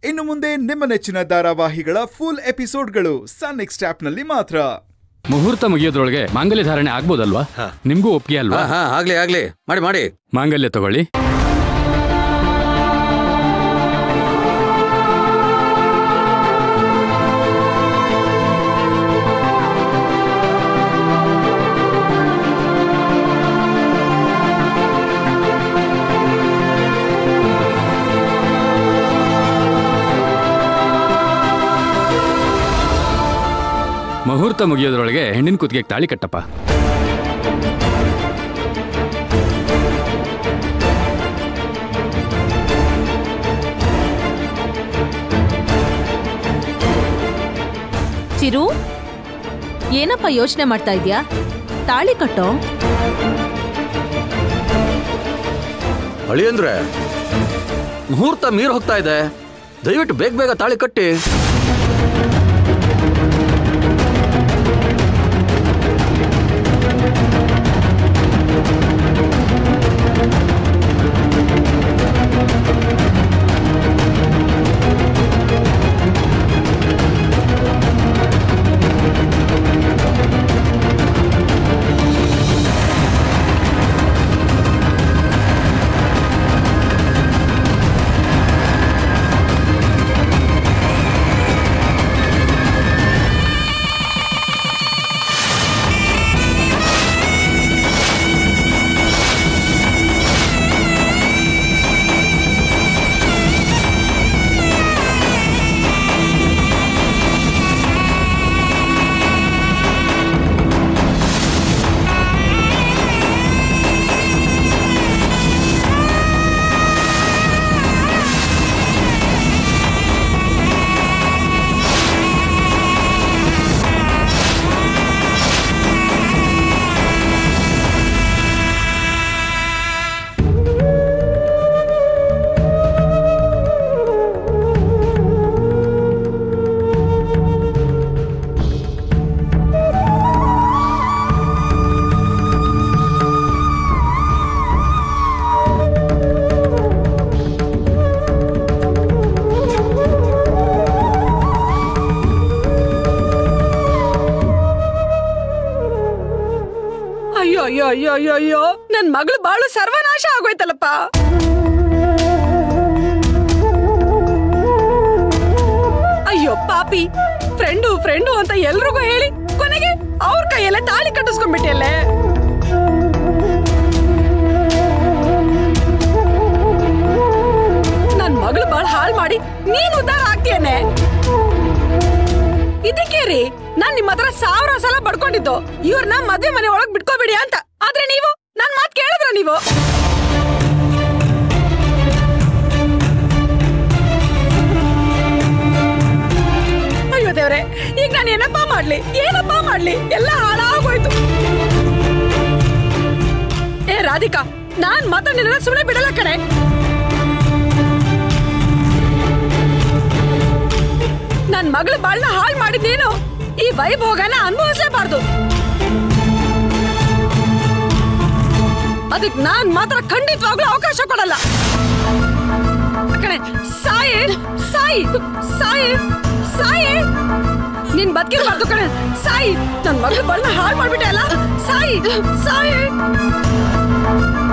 ಇನ್ನು ಮುಂದೆ ನಿಮ್ಮ ನೆಚ್ಚಿನ ಧಾರಾವಾಹಿಗಳ ಫುಲ್ ಎಪಿಸೋಡ್ಗಳು ಸನ್ ನೆಕ್ಸ್ಟ್ ಆಪ್ನಲ್ಲಿ ಮಾತ್ರ ಮುಹೂರ್ತ ಮುಗಿಯೋದ್ರೊಳಗೆ ಮಾಂಗಲ್ಯ ಧಾರಣೆ ಆಗ್ಬೋದಲ್ವಾ ನಿಮ್ಗೂ ಒಪ್ಪಿಗೆ ಅಲ್ವಾ ಹಾ ಹಾ ಆಗ್ಲಿ ಆಗ್ಲಿ ಮಾಡಿ ಮಾಡಿ ಮಾಂಗಲ್ಯ ತಗೊಳ್ಳಿ ಮುಹೂರ್ತ ಮುಗಿಯೋದ್ರೊಳಗೆ ಹೆಣ್ಣಿನ ಕುತ್ತಿಗೆ ತಾಳಿ ಕಟ್ಟಪ್ಪ ಚಿರು ಏನಪ್ಪ ಯೋಚನೆ ಮಾಡ್ತಾ ಇದ್ಯಾ ತಾಳಿ ಕಟ್ಟೋ ಅಳಿ ಅಂದ್ರೆ ಮುಹೂರ್ತ ಮೀರ್ ಹೋಗ್ತಾ ಇದೆ ದಯವಿಟ್ಟು ಬೇಗ ಬೇಗ ತಾಳಿ ಕಟ್ಟಿ ಅಯ್ಯೋ ಅಯ್ಯೋ ಅಯ್ಯೋ ಅಯ್ಯೋ ಅಯ್ಯೋ ನನ್ ಮಗಳು ಬಾಳು ಸರ್ವನಾಶ ಆಗೋಯ್ತಲ್ಲಪ್ಪ ಅಯ್ಯೋ ಪಾಪಿ ಫ್ರೆಂಡು ಫ್ರೆಂಡು ಅಂತ ಎಲ್ರಿಗೂ ಹೇಳಿ ಕೊನೆಗೆ ಅವ್ರ ಕೈಯಲ್ಲೇ ತಾಳಿ ಕಟ್ಟಿಸ್ಕೊಂಡ್ಬಿಟ್ಟಿಯಲ್ಲೇ ನನ್ ಮಗಳು ಬಾಳ್ ಹಾಳ್ ಮಾಡಿ ನೀನ್ ಉದ್ಧಾರ ಆಗ್ತೀಯನೆ ಇದಕ್ಕೆ ರೀ ನಾನ್ ನಿಮ್ ಹತ್ರ ಸಾವಿರ ಸಲ ಬಡ್ಕೊಂಡಿದ್ದು ಇವ್ರನ್ನ ಮದ್ವೆ ಮನೆ ಒಳಗ್ ಬಿಟ್ಕೋಬೇಡಿ ಅಂತ ಆದ್ರೆ ನೀವು ನನ್ ಮಾತ್ ಕೇಳಿದ್ರ ನೀವು ಅಯ್ಯೋ ದೇವ್ರೆ ಈಗ ನಾನು ಏನಪ್ಪಾ ಮಾಡ್ಲಿ ಏನಪ್ಪಾ ಮಾಡ್ಲಿ ಎಲ್ಲ ಹಾಳಾಗೋಯ್ತು ಏ ರಾಧಿಕಾ ನಾನ್ ಮಾತ್ರ ನಿನ್ನ ಸುಮ್ಮನೆ ಬಿಡಲ್ಲ ಕಣೆ ನನ್ ಮಗಳ ಬಾಳ್ನ ಹಾಳ್ ಮಾಡಿದ್ದೇನು ಈ ವೈಭೋಗನ ಅನುಭವಿಸಲೇಬಾರ್ದು ಅದಕ್ ನಾನ್ ಮಾತ್ರ ಖಂಡಿತವಾಗ್ಲೂ ಅವಕಾಶ ಕೊಡಲ್ಲ ಕಣೆ ಸಾಯಿ ಸಾಯಿ ಸಾಯಿ ಸಾಯಿ ನಿನ್ ಬದುಕಿರ್ಬಾರ್ದು ಕಣೆ ಸಾಯಿ ನನ್ ಮಗಳ ಬಾಳ್ನ ಹಾಳ್ ಮಾಡ್ಬಿಟ್ಟೆ ಅಲ್ಲ ಸಾಯಿ ಸಾಯಿ